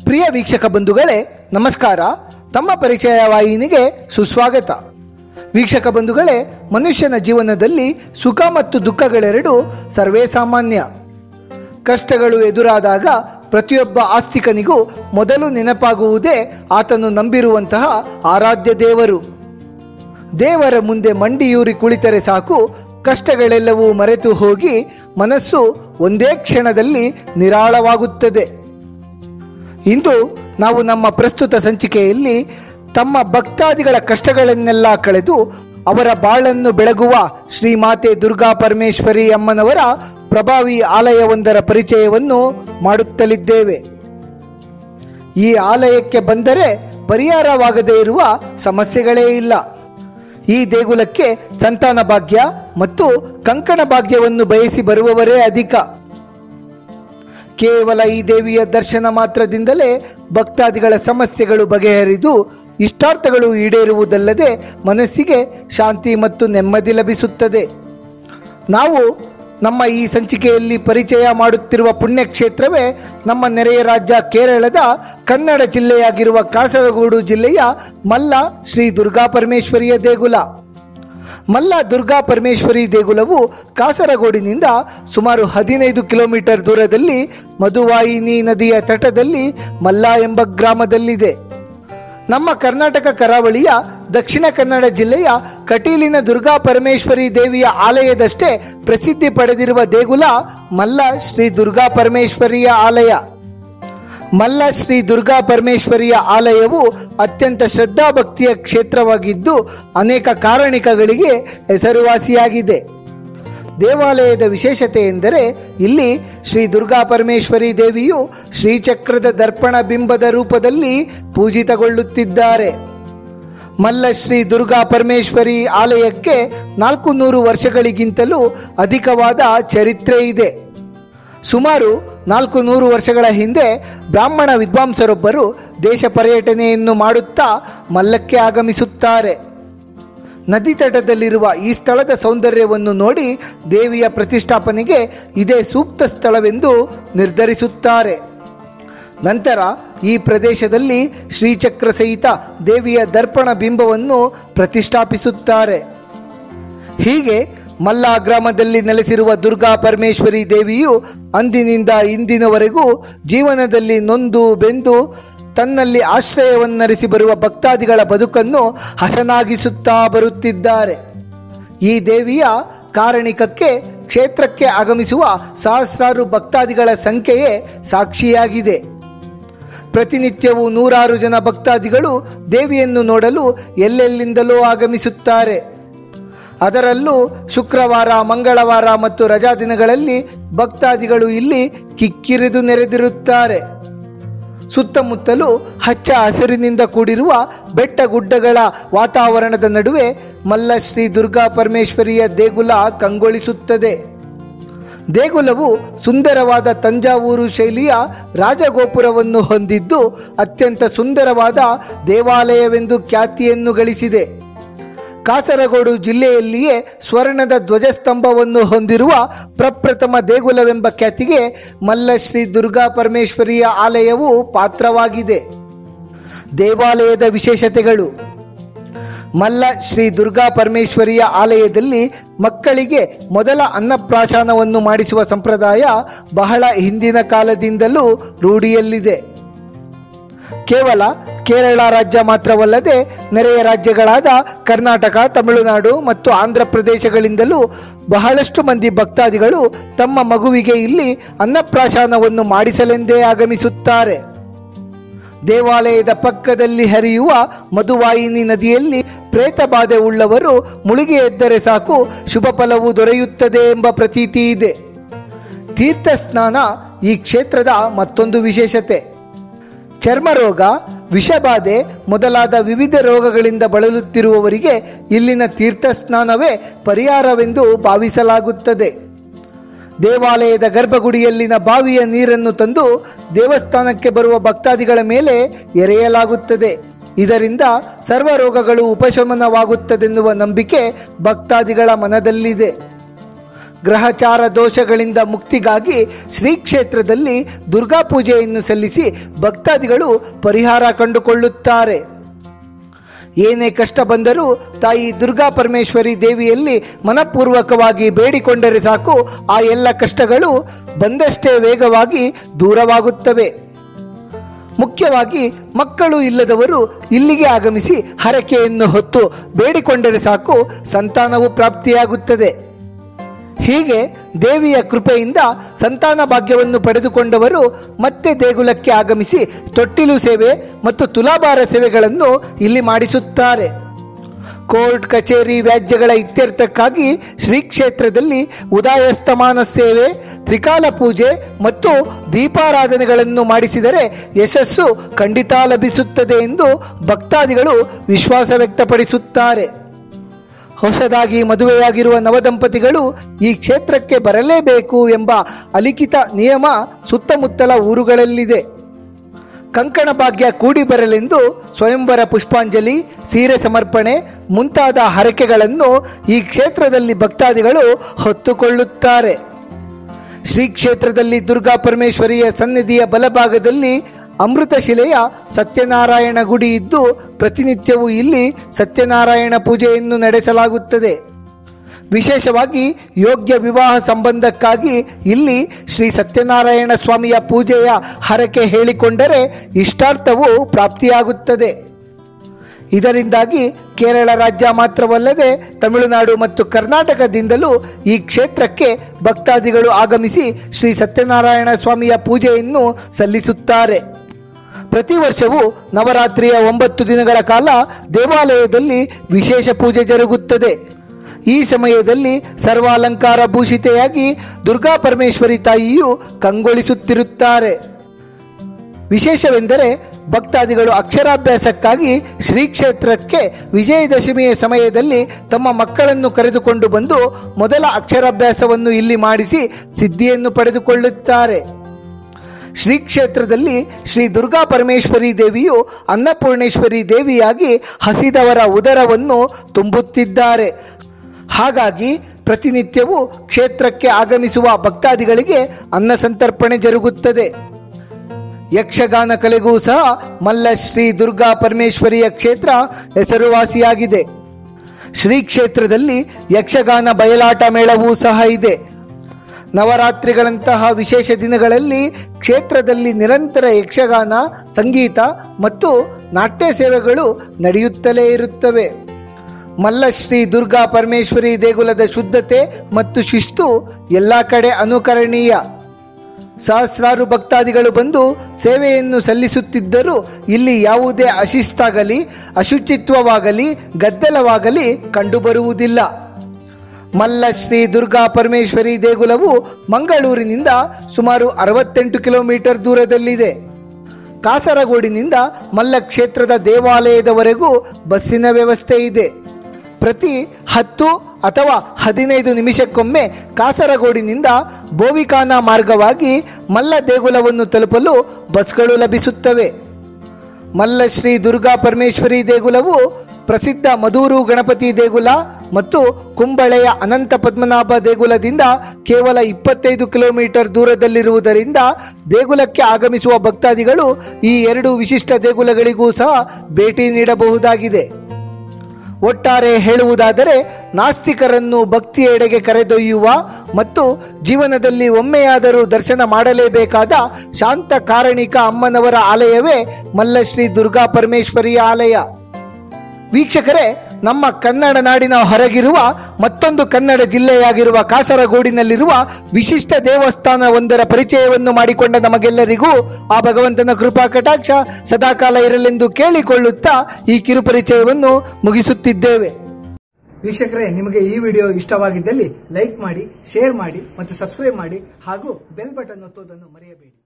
ಪ್ರಿಯ ವೀಕ್ಷಕ ಬಂಧುಗಳೇ ನಮಸ್ಕಾರ ತಮ್ಮ ಪರಿಚಯ ವಾಹಿನಿಗೆ ಸುಸ್ವಾಗತ ವೀಕ್ಷಕ ಬಂಧುಗಳೇ ಮನುಷ್ಯನ ಜೀವನದಲ್ಲಿ ಸುಖ ಮತ್ತು ದುಃಖಗಳೆರಡು ಸರ್ವೇ ಸಾಮಾನ್ಯ ಕಷ್ಟಗಳು ಎದುರಾದಾಗ ಪ್ರತಿಯೊಬ್ಬ ಆಸ್ತಿಕನಿಗೂ ಮೊದಲು ನೆನಪಾಗುವುದೇ ಆತನು ನಂಬಿರುವಂತಹ ಆರಾಧ್ಯ ದೇವರು ದೇವರ ಮುಂದೆ ಮಂಡಿಯೂರಿ ಕುಳಿತರೆ ಸಾಕು ಕಷ್ಟಗಳೆಲ್ಲವೂ ಮರೆತು ಹೋಗಿ ಮನಸ್ಸು ಒಂದೇ ಕ್ಷಣದಲ್ಲಿ ನಿರಾಳವಾಗುತ್ತದೆ ಇಂದು ನಾವು ನಮ್ಮ ಪ್ರಸ್ತುತ ಸಂಚಿಕೆಯಲ್ಲಿ ತಮ್ಮ ಭಕ್ತಾದಿಗಳ ಕಷ್ಟಗಳನ್ನೆಲ್ಲ ಕಳೆದು ಅವರ ಬಾಳನ್ನು ಬೆಳಗುವ ಶ್ರೀಮಾತೆ ದುರ್ಗಾ ಪರಮೇಶ್ವರಿ ಅಮ್ಮನವರ ಪ್ರಭಾವಿ ಆಲಯವೊಂದರ ಪರಿಚಯವನ್ನು ಮಾಡುತ್ತಲಿದ್ದೇವೆ ಈ ಆಲಯಕ್ಕೆ ಬಂದರೆ ಪರಿಹಾರವಾಗದೇ ಇರುವ ಸಮಸ್ಯೆಗಳೇ ಇಲ್ಲ ಈ ದೇಗುಲಕ್ಕೆ ಸಂತಾನ ಭಾಗ್ಯ ಮತ್ತು ಕಂಕಣ ಭಾಗ್ಯವನ್ನು ಬಯಸಿ ಬರುವವರೇ ಅಧಿಕ ಕೇವಲ ಈ ದೇವಿಯ ದರ್ಶನ ಮಾತ್ರದಿಂದಲೇ ಭಕ್ತಾದಿಗಳ ಸಮಸ್ಯೆಗಳು ಬಗೆಹರಿದು ಇಷ್ಟಾರ್ಥಗಳು ಈಡೇರುವುದಲ್ಲದೆ ಮನಸ್ಸಿಗೆ ಶಾಂತಿ ಮತ್ತು ನೆಮ್ಮದಿ ಲಭಿಸುತ್ತದೆ ನಾವು ನಮ್ಮ ಈ ಸಂಚಿಕೆಯಲ್ಲಿ ಪರಿಚಯ ಮಾಡುತ್ತಿರುವ ಪುಣ್ಯಕ್ಷೇತ್ರವೇ ನಮ್ಮ ನೆರೆಯ ರಾಜ್ಯ ಕೇರಳದ ಕನ್ನಡ ಜಿಲ್ಲೆಯಾಗಿರುವ ಕಾಸರಗೋಡು ಜಿಲ್ಲೆಯ ಮಲ್ಲ ಶ್ರೀ ದುರ್ಗಾ ಪರಮೇಶ್ವರಿಯ ದೇಗುಲ ಮಲ್ಲ ದುರ್ಗಾ ಪರಮೇಶ್ವರಿ ದೇಗುಲವು ಕಾಸರಗೋಡಿನಿಂದ ಸುಮಾರು ಹದಿನೈದು ಕಿಲೋಮೀಟರ್ ದೂರದಲ್ಲಿ ಮಧುವಾಹಿನಿ ನದಿಯ ತಟದಲ್ಲಿ ಮಲ್ಲ ಎಂಬ ಗ್ರಾಮದಲ್ಲಿದೆ ನಮ್ಮ ಕರ್ನಾಟಕ ಕರಾವಳಿಯ ದಕ್ಷಿಣ ಕನ್ನಡ ಜಿಲ್ಲೆಯ ಕಟೀಲಿನ ದುರ್ಗಾ ಪರಮೇಶ್ವರಿ ದೇವಿಯ ಆಲಯದಷ್ಟೇ ಪ್ರಸಿದ್ಧಿ ಪಡೆದಿರುವ ದೇಗುಲ ಮಲ್ಲ ಶ್ರೀ ದುರ್ಗಾ ಪರಮೇಶ್ವರಿಯ ಆಲಯ ಮಲ್ಲ ಶ್ರೀ ದುರ್ಗಾ ಪರಮೇಶ್ವರಿಯ ಆಲಯವು ಅತ್ಯಂತ ಶ್ರದ್ಧಾಭಕ್ತಿಯ ಕ್ಷೇತ್ರವಾಗಿದ್ದು ಅನೇಕ ಕಾರಣಿಕಗಳಿಗೆ ಹೆಸರುವಾಸಿಯಾಗಿದೆ ದೇವಾಲಯದ ವಿಶೇಷತೆ ಎಂದರೆ ಇಲ್ಲಿ ಶ್ರೀ ದುರ್ಗಾ ಪರಮೇಶ್ವರಿ ದೇವಿಯು ಶ್ರೀಚಕ್ರದ ದರ್ಪಣ ಬಿಂಬದ ರೂಪದಲ್ಲಿ ಪೂಜಿತಗೊಳ್ಳುತ್ತಿದ್ದಾರೆ ಮಲ್ಲ ಶ್ರೀ ದುರ್ಗಾ ಪರಮೇಶ್ವರಿ ಆಲಯಕ್ಕೆ ನಾಲ್ಕು ನೂರು ವರ್ಷಗಳಿಗಿಂತಲೂ ಅಧಿಕವಾದ ಚರಿತ್ರೆ ಇದೆ ಸುಮಾರು ನಾಲ್ಕು ನೂರು ವರ್ಷಗಳ ಹಿಂದೆ ಬ್ರಾಹ್ಮಣ ವಿದ್ವಾಂಸರೊಬ್ಬರು ದೇಶ ಪರ್ಯಟನೆಯನ್ನು ಮಾಡುತ್ತಾ ಮಲ್ಲಕ್ಕೆ ಆಗಮಿಸುತ್ತಾರೆ ನದಿ ತಟದಲ್ಲಿರುವ ಈ ಸ್ಥಳದ ಸೌಂದರ್ಯವನ್ನು ನೋಡಿ ದೇವಿಯ ಪ್ರತಿಷ್ಠಾಪನೆಗೆ ಇದೇ ಸೂಕ್ತ ಸ್ಥಳವೆಂದು ನಿರ್ಧರಿಸುತ್ತಾರೆ ನಂತರ ಈ ಪ್ರದೇಶದಲ್ಲಿ ಶ್ರೀಚಕ್ರ ಸಹಿತ ದೇವಿಯ ದರ್ಪಣ ಬಿಂಬವನ್ನು ಪ್ರತಿಷ್ಠಾಪಿಸುತ್ತಾರೆ ಹೀಗೆ ಮಲ್ಲ ಗ್ರಾಮದಲ್ಲಿ ನೆಲೆಸಿರುವ ದುರ್ಗಾ ಪರಮೇಶ್ವರಿ ದೇವಿಯು ಅಂದಿನಿಂದ ಇಂದಿನವರೆಗೂ ಜೀವನದಲ್ಲಿ ನೊಂದು ಬೆಂದು ತನ್ನಲ್ಲಿ ಆಶ್ರಯವನ್ನರಿಸಿ ಬರುವ ಭಕ್ತಾದಿಗಳ ಬದುಕನ್ನು ಹಸನಾಗಿಸುತ್ತಾ ಬರುತ್ತಿದ್ದಾರೆ ಈ ದೇವಿಯ ಕಾರಣಿಕಕ್ಕೆ ಕ್ಷೇತ್ರಕ್ಕೆ ಆಗಮಿಸುವ ಸಹಸ್ರಾರು ಭಕ್ತಾದಿಗಳ ಸಂಖ್ಯೆಯೇ ಸಾಕ್ಷಿಯಾಗಿದೆ ಪ್ರತಿನಿತ್ಯವೂ ನೂರಾರು ಜನ ಭಕ್ತಾದಿಗಳು ದೇವಿಯನ್ನು ನೋಡಲು ಎಲ್ಲೆಲ್ಲಿಂದಲೂ ಆಗಮಿಸುತ್ತಾರೆ ಅದರಲ್ಲೂ ಶುಕ್ರವಾರ ಮಂಗಳವಾರ ಮತ್ತು ರಜಾ ದಿನಗಳಲ್ಲಿ ಭಕ್ತಾದಿಗಳು ಇಲ್ಲಿ ಕಿಕ್ಕಿರಿದು ನೆರೆದಿರುತ್ತಾರೆ ಸುತ್ತಮುತ್ತಲೂ ಹಚ್ಚ ಹಸಿರಿನಿಂದ ಕೂಡಿರುವ ಬೆಟ್ಟ ಗುಡ್ಡಗಳ ವಾತಾವರಣದ ನಡುವೆ ಮಲ್ಲ ಶ್ರೀ ದುರ್ಗಾ ಪರಮೇಶ್ವರಿಯ ದೇಗುಲ ಕಂಗೊಳಿಸುತ್ತದೆ ದೇಗುಲವು ಸುಂದರವಾದ ತಂಜಾವೂರು ಶೈಲಿಯ ರಾಜಗೋಪುರವನ್ನು ಹೊಂದಿದ್ದು ಅತ್ಯಂತ ಸುಂದರವಾದ ದೇವಾಲಯವೆಂದು ಖ್ಯಾತಿಯನ್ನು ಗಳಿಸಿದೆ ಕಾಸರಗೋಡು ಜಿಲ್ಲೆಯಲ್ಲಿಯೇ ಸ್ವರ್ಣದ ಧ್ವಜಸ್ತಂಭವನ್ನು ಹೊಂದಿರುವ ಪ್ರಪ್ರಥಮ ದೇಗುಲವೆಂಬ ಖ್ಯಾತಿಗೆ ಮಲ್ಲ ಶ್ರೀ ದುರ್ಗಾ ಪರಮೇಶ್ವರಿಯ ಆಲಯವು ಪಾತ್ರವಾಗಿದೆ ದೇವಾಲಯದ ವಿಶೇಷತೆಗಳು ಮಲ್ಲ ಶ್ರೀ ದುರ್ಗಾ ಪರಮೇಶ್ವರಿಯ ಆಲಯದಲ್ಲಿ ಮಕ್ಕಳಿಗೆ ಮೊದಲ ಅನ್ನಪ್ರಾಶನವನ್ನು ಮಾಡಿಸುವ ಸಂಪ್ರದಾಯ ಬಹಳ ಹಿಂದಿನ ಕಾಲದಿಂದಲೂ ರೂಢಿಯಲ್ಲಿದೆ ಕೇವಲ ಕೇರಳ ರಾಜ್ಯ ಮಾತ್ರವಲ್ಲದೆ ನೆರೆಯ ರಾಜ್ಯಗಳಾದ ಕರ್ನಾಟಕ ತಮಿಳುನಾಡು ಮತ್ತು ಆಂಧ್ರ ಪ್ರದೇಶಗಳಿಂದಲೂ ಬಹಳಷ್ಟು ಮಂದಿ ಭಕ್ತಾದಿಗಳು ತಮ್ಮ ಮಗುವಿಗೆ ಇಲ್ಲಿ ಅನ್ನಪ್ರಾಶನವನ್ನು ಮಾಡಿಸಲೆಂದೇ ಆಗಮಿಸುತ್ತಾರೆ ದೇವಾಲಯದ ಪಕ್ಕದಲ್ಲಿ ಹರಿಯುವ ಮಧುವಾಹಿನಿ ನದಿಯಲ್ಲಿ ಪ್ರೇತ ಬಾಧೆ ಉಳ್ಳವರು ಮುಳುಗಿ ಎದ್ದರೆ ಸಾಕು ಶುಭ ಫಲವು ದೊರೆಯುತ್ತದೆ ಎಂಬ ಪ್ರತೀತಿ ಇದೆ ತೀರ್ಥ ಸ್ನಾನ ಈ ಕ್ಷೇತ್ರದ ಮತ್ತೊಂದು ವಿಶೇಷತೆ ಚರ್ಮರೋಗ ವಿಷಬಾಧೆ ಮೊದಲಾದ ವಿವಿಧ ರೋಗಗಳಿಂದ ಬಳಲುತ್ತಿರುವವರಿಗೆ ಇಲ್ಲಿನ ತೀರ್ಥ ಸ್ನಾನವೇ ಪರಿಹಾರವೆಂದು ಭಾವಿಸಲಾಗುತ್ತದೆ ದೇವಾಲಯದ ಗರ್ಭಗುಡಿಯಲ್ಲಿನ ಬಾವಿಯ ನೀರನ್ನು ತಂದು ದೇವಸ್ಥಾನಕ್ಕೆ ಬರುವ ಭಕ್ತಾದಿಗಳ ಮೇಲೆ ಎರೆಯಲಾಗುತ್ತದೆ ಇದರಿಂದ ಸರ್ವ ರೋಗಗಳು ಉಪಶಮನವಾಗುತ್ತದೆನ್ನುವ ನಂಬಿಕೆ ಭಕ್ತಾದಿಗಳ ಮನದಲ್ಲಿದೆ ಗ್ರಹಚಾರ ದೋಷಗಳಿಂದ ಮುಕ್ತಿಗಾಗಿ ಶ್ರೀ ಕ್ಷೇತ್ರದಲ್ಲಿ ದುರ್ಗಾ ಪೂಜೆಯನ್ನು ಸಲ್ಲಿಸಿ ಭಕ್ತಾದಿಗಳು ಪರಿಹಾರ ಕಂಡುಕೊಳ್ಳುತ್ತಾರೆ ಏನೇ ಕಷ್ಟ ಬಂದರೂ ತಾಯಿ ದುರ್ಗಾ ಪರಮೇಶ್ವರಿ ದೇವಿಯಲ್ಲಿ ಮನಪೂರ್ವಕವಾಗಿ ಬೇಡಿಕೊಂಡರೆ ಸಾಕು ಆ ಎಲ್ಲ ಕಷ್ಟಗಳು ಬಂದಷ್ಟೇ ವೇಗವಾಗಿ ದೂರವಾಗುತ್ತವೆ ಮುಖ್ಯವಾಗಿ ಮಕ್ಕಳು ಇಲ್ಲದವರು ಇಲ್ಲಿಗೆ ಆಗಮಿಸಿ ಹರಕೆಯನ್ನು ಹೊತ್ತು ಬೇಡಿಕೊಂಡರೆ ಸಾಕು ಸಂತಾನವು ಪ್ರಾಪ್ತಿಯಾಗುತ್ತದೆ ಹೀಗೆ ದೇವಿಯ ಕೃಪೆಯಿಂದ ಸಂತಾನ ಭಾಗ್ಯವನ್ನು ಪಡೆದುಕೊಂಡವರು ಮತ್ತೆ ದೇಗುಲಕ್ಕೆ ಆಗಮಿಸಿ ತೊಟ್ಟಿಲು ಸೇವೆ ಮತ್ತು ತುಲಾಭಾರ ಸೇವೆಗಳನ್ನು ಇಲ್ಲಿ ಮಾಡಿಸುತ್ತಾರೆ ಕೋರ್ಟ್ ಕಚೇರಿ ವ್ಯಾಜ್ಯಗಳ ಇತ್ಯರ್ಥಕ್ಕಾಗಿ ಶ್ರೀ ಕ್ಷೇತ್ರದಲ್ಲಿ ಉದಯಸ್ತಮಾನ ಸೇವೆ ತ್ರಿಕಾಲ ಪೂಜೆ ಮತ್ತು ದೀಪಾರಾಧನೆಗಳನ್ನು ಮಾಡಿಸಿದರೆ ಯಶಸ್ಸು ಖಂಡಿತ ಲಭಿಸುತ್ತದೆ ಎಂದು ಭಕ್ತಾದಿಗಳು ವಿಶ್ವಾಸ ವ್ಯಕ್ತಪಡಿಸುತ್ತಾರೆ ಹೊಸದಾಗಿ ಮದುವೆಯಾಗಿರುವ ನವದಂಪತಿಗಳು ಈ ಕ್ಷೇತ್ರಕ್ಕೆ ಬರಲೇಬೇಕು ಎಂಬ ಅಲಿಖಿತ ನಿಯಮ ಸುತ್ತಮುತ್ತಲ ಊರುಗಳಲ್ಲಿದೆ ಕಂಕಣ ಭಾಗ್ಯ ಕೂಡಿ ಬರಲೆಂದು ಸ್ವಯಂವರ ಪುಷ್ಪಾಂಜಲಿ ಸೀರೆ ಸಮರ್ಪಣೆ ಮುಂತಾದ ಹರಕೆಗಳನ್ನು ಈ ಕ್ಷೇತ್ರದಲ್ಲಿ ಭಕ್ತಾದಿಗಳು ಹೊತ್ತುಕೊಳ್ಳುತ್ತಾರೆ ಶ್ರೀ ಕ್ಷೇತ್ರದಲ್ಲಿ ದುರ್ಗಾ ಪರಮೇಶ್ವರಿಯ ಸನ್ನಿಧಿಯ ಬಲಭಾಗದಲ್ಲಿ ಅಮೃತ ಶಿಲೆಯ ಸತ್ಯನಾರಾಯಣ ಗುಡಿ ಇದ್ದು ಪ್ರತಿನಿತ್ಯವೂ ಇಲ್ಲಿ ಸತ್ಯನಾರಾಯಣ ಪೂಜೆಯನ್ನು ನಡೆಸಲಾಗುತ್ತದೆ ವಿಶೇಷವಾಗಿ ಯೋಗ್ಯ ವಿವಾಹ ಸಂಬಂಧಕ್ಕಾಗಿ ಇಲ್ಲಿ ಶ್ರೀ ಸತ್ಯನಾರಾಯಣ ಸ್ವಾಮಿಯ ಪೂಜೆಯ ಹರಕೆ ಹೇಳಿಕೊಂಡರೆ ಇಷ್ಟಾರ್ಥವು ಪ್ರಾಪ್ತಿಯಾಗುತ್ತದೆ ಇದರಿಂದಾಗಿ ಕೇರಳ ರಾಜ್ಯ ಮಾತ್ರವಲ್ಲದೆ ತಮಿಳುನಾಡು ಮತ್ತು ಕರ್ನಾಟಕದಿಂದಲೂ ಈ ಕ್ಷೇತ್ರಕ್ಕೆ ಭಕ್ತಾದಿಗಳು ಆಗಮಿಸಿ ಶ್ರೀ ಸತ್ಯನಾರಾಯಣ ಸ್ವಾಮಿಯ ಪೂಜೆಯನ್ನು ಸಲ್ಲಿಸುತ್ತಾರೆ ಪ್ರತಿ ವರ್ಷವೂ ನವರಾತ್ರಿಯ ಒಂಬತ್ತು ದಿನಗಳ ಕಾಲ ದೇವಾಲಯದಲ್ಲಿ ವಿಶೇಷ ಪೂಜೆ ಜರುಗುತ್ತದೆ ಈ ಸಮಯದಲ್ಲಿ ಸರ್ವಾಲಂಕಾರ ಭೂಷಿತೆಯಾಗಿ ದುರ್ಗಾ ಪರಮೇಶ್ವರಿ ತಾಯಿಯು ಕಂಗೊಳಿಸುತ್ತಿರುತ್ತಾರೆ ವಿಶೇಷವೆಂದರೆ ಭಕ್ತಾದಿಗಳು ಅಕ್ಷರಾಭ್ಯಾಸಕ್ಕಾಗಿ ಶ್ರೀ ಕ್ಷೇತ್ರಕ್ಕೆ ವಿಜಯದಶಮಿಯ ಸಮಯದಲ್ಲಿ ತಮ್ಮ ಮಕ್ಕಳನ್ನು ಕರೆದುಕೊಂಡು ಬಂದು ಮೊದಲ ಅಕ್ಷರಾಭ್ಯಾಸವನ್ನು ಇಲ್ಲಿ ಮಾಡಿಸಿ ಸಿದ್ಧಿಯನ್ನು ಪಡೆದುಕೊಳ್ಳುತ್ತಾರೆ ಶ್ರೀ ಕ್ಷೇತ್ರದಲ್ಲಿ ಶ್ರೀ ದುರ್ಗಾ ಪರಮೇಶ್ವರಿ ದೇವಿಯು ಅನ್ನಪೂರ್ಣೇಶ್ವರಿ ದೇವಿಯಾಗಿ ಹಸಿದವರ ಉದರವನ್ನು ತುಂಬುತ್ತಿದ್ದಾರೆ ಹಾಗಾಗಿ ಪ್ರತಿನಿತ್ಯವೂ ಕ್ಷೇತ್ರಕ್ಕೆ ಆಗಮಿಸುವ ಭಕ್ತಾದಿಗಳಿಗೆ ಅನ್ನ ಸಂತರ್ಪಣೆ ಜರುಗುತ್ತದೆ ಯಕ್ಷಗಾನ ಕಲೆಗೂ ಸಹ ಮಲ್ಲ ಶ್ರೀ ದುರ್ಗಾ ಪರಮೇಶ್ವರಿಯ ಕ್ಷೇತ್ರ ಹೆಸರುವಾಸಿಯಾಗಿದೆ ಶ್ರೀ ಕ್ಷೇತ್ರದಲ್ಲಿ ಯಕ್ಷಗಾನ ಬಯಲಾಟ ಮೇಳವೂ ಸಹ ಇದೆ ನವರಾತ್ರಿಗಳಂತಹ ವಿಶೇಷ ದಿನಗಳಲ್ಲಿ ಕ್ಷೇತ್ರದಲ್ಲಿ ನಿರಂತರ ಯಕ್ಷಗಾನ ಸಂಗೀತ ಮತ್ತು ನಾಟ್ಯ ಸೇವೆಗಳು ನಡೆಯುತ್ತಲೇ ಇರುತ್ತವೆ ಮಲ್ಲಶ್ರೀ ದುರ್ಗಾ ಪರಮೇಶ್ವರಿ ದೇಗುಲದ ಶುದ್ಧತೆ ಮತ್ತು ಶಿಸ್ತು ಎಲ್ಲ ಕಡೆ ಅನುಕರಣೀಯ ಸಹಸ್ರಾರು ಭಕ್ತಾದಿಗಳು ಬಂದು ಸೇವೆಯನ್ನು ಸಲ್ಲಿಸುತ್ತಿದ್ದರೂ ಇಲ್ಲಿ ಯಾವುದೇ ಅಶಿಸ್ತಾಗಲಿ ಅಶುಚಿತ್ವವಾಗಲಿ ಗದ್ದಲವಾಗಲಿ ಕಂಡುಬರುವುದಿಲ್ಲ ಮಲ್ಲ ಶ್ರೀ ದುರ್ಗಾ ಪರಮೇಶ್ವರಿ ದೇಗುಲವು ಮಂಗಳೂರಿನಿಂದ ಸುಮಾರು ಅರವತ್ತೆಂಟು ಕಿಲೋಮೀಟರ್ ದೂರದಲ್ಲಿದೆ ಕಾಸರಗೋಡಿನಿಂದ ಮಲ್ಲ ಕ್ಷೇತ್ರದ ದೇವಾಲಯದವರೆಗೂ ಬಸ್ಸಿನ ವ್ಯವಸ್ಥೆ ಇದೆ ಪ್ರತಿ ಹತ್ತು ಅಥವಾ ಹದಿನೈದು ನಿಮಿಷಕ್ಕೊಮ್ಮೆ ಕಾಸರಗೋಡಿನಿಂದ ಬೋವಿಕಾನ ಮಾರ್ಗವಾಗಿ ಮಲ್ಲ ದೇಗುಲವನ್ನು ತಲುಪಲು ಬಸ್ಗಳು ಲಭಿಸುತ್ತವೆ ಮಲ್ಲ ಶ್ರೀ ದುರ್ಗಾ ಪರಮೇಶ್ವರಿ ದೇಗುಲವು ಪ್ರಸಿದ್ಧ ಮದೂರು ಗಣಪತಿ ದೇಗುಲ ಮತ್ತು ಕುಂಬಳೆಯ ಅನಂತ ಪದ್ಮನಾಭ ದೇಗುಲದಿಂದ ಕೇವಲ ಇಪ್ಪತ್ತೈದು ಕಿಲೋಮೀಟರ್ ದೂರದಲ್ಲಿರುವುದರಿಂದ ದೇಗುಲಕ್ಕೆ ಆಗಮಿಸುವ ಭಕ್ತಾದಿಗಳು ಈ ಎರಡು ವಿಶಿಷ್ಟ ದೇಗುಲಗಳಿಗೂ ಸಹ ಭೇಟಿ ನೀಡಬಹುದಾಗಿದೆ ಒಟ್ಟಾರೆ ಹೇಳುವುದಾದರೆ ನಾಸ್ತಿಕರನ್ನು ಭಕ್ತಿಯೆಡೆಗೆ ಕರೆದೊಯ್ಯುವ ಮತ್ತು ಜೀವನದಲ್ಲಿ ಒಮ್ಮೆಯಾದರೂ ದರ್ಶನ ಮಾಡಲೇಬೇಕಾದ ಶಾಂತ ಕಾರಣಿಕ ಅಮ್ಮನವರ ಆಲಯವೇ ಮಲ್ಲಶ್ರೀ ದುರ್ಗಾ ಪರಮೇಶ್ವರಿಯ ಆಲಯ ವೀಕ್ಷಕರೇ ನಮ್ಮ ಕನ್ನಡ ನಾಡಿನ ಹೊರಗಿರುವ ಮತ್ತೊಂದು ಕನ್ನಡ ಜಿಲ್ಲೆಯಾಗಿರುವ ಕಾಸರಗೋಡಿನಲ್ಲಿರುವ ವಿಶಿಷ್ಟ ದೇವಸ್ಥಾನ ಒಂದರ ಪರಿಚಯವನ್ನು ಮಾಡಿಕೊಂಡ ನಮಗೆಲ್ಲರಿಗೂ ಆ ಭಗವಂತನ ಕೃಪಾ ಕಟಾಕ್ಷ ಸದಾಕಾಲ ಇರಲೆಂದು ಕೇಳಿಕೊಳ್ಳುತ್ತಾ ಈ ಕಿರುಪರಿಚಯವನ್ನು ಮುಗಿಸುತ್ತಿದ್ದೇವೆ ವೀಕ್ಷಕರೇ ನಿಮಗೆ ಈ ವಿಡಿಯೋ ಇಷ್ಟವಾಗಿದ್ದಲ್ಲಿ ಲೈಕ್ ಮಾಡಿ ಶೇರ್ ಮಾಡಿ ಮತ್ತು ಸಬ್ಸ್ಕ್ರೈಬ್ ಮಾಡಿ ಹಾಗೂ ಬೆಲ್ ಬಟನ್ ಒತ್ತುವುದನ್ನು ಮರೆಯಬೇಡಿ